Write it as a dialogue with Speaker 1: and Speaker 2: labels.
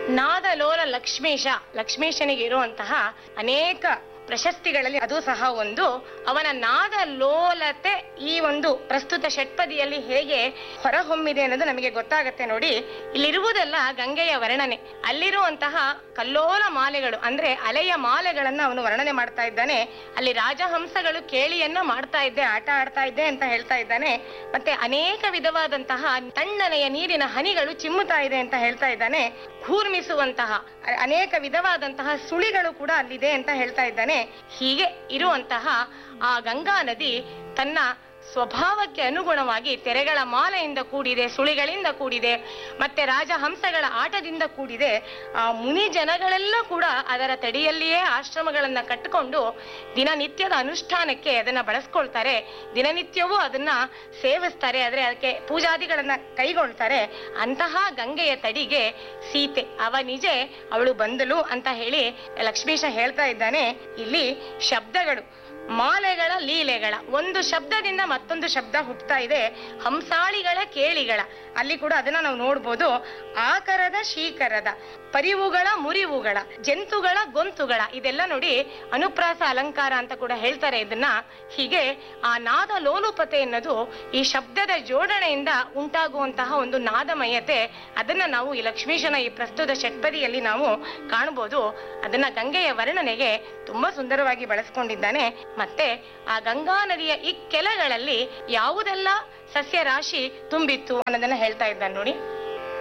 Speaker 1: ನಾದಲೋಲ ಲಕ್ಷ್ಮೀಶ ಲಕ್ಷ್ಮೀಶನಿಗೆ ಇರುವಂತಹ ಅನೇಕ ಪ್ರಶಸ್ತಿಗಳಲ್ಲಿ ಅದು ಸಹ ಒಂದು ಅವನ ನಾದ ಲೋಲತೆ ಈ ಒಂದು ಪ್ರಸ್ತುತ ಷಟ್ಪದಿಯಲ್ಲಿ ಹೇಗೆ ಹೊರಹೊಮ್ಮಿದೆ ಅನ್ನೋದು ನಮಗೆ ಗೊತ್ತಾಗತ್ತೆ ನೋಡಿ ಇಲ್ಲಿರುವುದೆಲ್ಲ ಗಂಗೆಯ ವರ್ಣನೆ ಅಲ್ಲಿರುವಂತಹ ಕಲ್ಲೋಲ ಮಾಲೆಗಳು ಅಂದ್ರೆ ಅಲೆಯ ಮಾಲೆಗಳನ್ನ ಅವನು ವರ್ಣನೆ ಮಾಡ್ತಾ ಇದ್ದಾನೆ ಅಲ್ಲಿ ರಾಜಹಂಸಗಳು ಕೇಳಿಯನ್ನ ಮಾಡ್ತಾ ಇದ್ದೆ ಆಟ ಆಡ್ತಾ ಇದ್ದೆ ಅಂತ ಹೇಳ್ತಾ ಇದ್ದಾನೆ ಮತ್ತೆ ಅನೇಕ ವಿಧವಾದಂತಹ ತಣ್ಣನೆಯ ನೀರಿನ ಹನಿಗಳು ಚಿಮ್ಮುತ್ತಾ ಇದೆ ಅಂತ ಹೇಳ್ತಾ ಇದ್ದಾನೆ ಕೂರ್ಮಿಸುವಂತಹ ಅ- ಅನೇಕ ವಿಧವಾದಂತಹ ಸುಳಿಗಳು ಕೂಡ ಅಲ್ಲಿದೆ ಅಂತ ಹೇಳ್ತಾ ಇದ್ದಾನೆ ಹೀಗೆ ಇರುವಂತಹ ಆ ಗಂಗಾ ನದಿ ತನ್ನ ಸ್ವಭಾವಕ್ಕೆ ಅನುಗುಣವಾಗಿ ತೆರೆಗಳ ಮಾಲೆಯಿಂದ ಕೂಡಿದೆ ಸುಳಿಗಳಿಂದ ಕೂಡಿದೆ ಮತ್ತೆ ರಾಜಹಂಸಗಳ ಆಟದಿಂದ ಕೂಡಿದೆ ಆ ಮುನಿ ಜನಗಳೆಲ್ಲ ಕೂಡ ಅದರ ತಡಿಯಲ್ಲಿಯೇ ಆಶ್ರಮಗಳನ್ನ ಕಟ್ಟಿಕೊಂಡು ದಿನನಿತ್ಯದ ಅನುಷ್ಠಾನಕ್ಕೆ ಅದನ್ನ ಬಳಸ್ಕೊಳ್ತಾರೆ ದಿನನಿತ್ಯವೂ ಅದನ್ನ ಸೇವಿಸ್ತಾರೆ ಆದ್ರೆ ಅದಕ್ಕೆ ಪೂಜಾದಿಗಳನ್ನ ಕೈಗೊಳ್ತಾರೆ ಅಂತಹ ಗಂಗೆಯ ತಡಿಗೆ ಸೀತೆ ಅವ ನಿಜೆ ಅವಳು ಬಂದಳು ಅಂತ ಹೇಳಿ ಲಕ್ಷ್ಮೀಶ ಹೇಳ್ತಾ ಇದ್ದಾನೆ ಇಲ್ಲಿ ಶಬ್ದಗಳು ಮಾಲೆಗಳ ಲೀಲೆಗಳ ಒಂದು ಶಬ್ದದಿಂದ ಮತ್ತೊಂದು ಶಬ್ದ ಹುಟ್ಟುತ್ತಾ ಇದೆ ಹಂಸಾಳಿಗಳ ಕೇಳಿಗಳ ಅಲ್ಲಿ ಕೂಡ ಅದನ್ನ ನಾವು ನೋಡ್ಬೋದು ಆಕರದ ಶೀಕರದ ಪರಿವುಗಳ ಮುರಿವುಗಳ ಜಂತುಗಳ ಗೊಂತುಗಳ ಇದೆಲ್ಲ ನೋಡಿ ಅನುಪ್ರಾಸ ಅಲಂಕಾರ ಅಂತ ಕೂಡ ಹೇಳ್ತಾರೆ ಇದನ್ನ ಹೀಗೆ ಆ ನಾದ ಲೋಲುಪತೆ ಅನ್ನೋದು ಈ ಶಬ್ದದ ಜೋಡಣೆಯಿಂದ ಉಂಟಾಗುವಂತಹ ಒಂದು ನಾದಮಯತೆ ಅದನ್ನ ನಾವು ಈ ಲಕ್ಷ್ಮೀಶನ ಈ ಪ್ರಸ್ತುತ ಷಟ್ಪದಿಯಲ್ಲಿ ನಾವು ಕಾಣಬಹುದು ಅದನ್ನ ಗಂಗೆಯ ವರ್ಣನೆಗೆ ತುಂಬಾ ಸುಂದರವಾಗಿ ಬಳಸ್ಕೊಂಡಿದ್ದಾನೆ ಮತ್ತೆ ಆ ಗಂಗಾ ನದಿಯ ಈ ಕೆಳಗಳಲ್ಲಿ ಯಾವುದೆಲ್ಲ ಸಸ್ಯ ರಾಶಿ ತುಂಬಿತ್ತು ಅನ್ನೋದನ್ನ ಹೇಳ್ತಾ ಇದ್ದಾನೆ ನೋಡಿ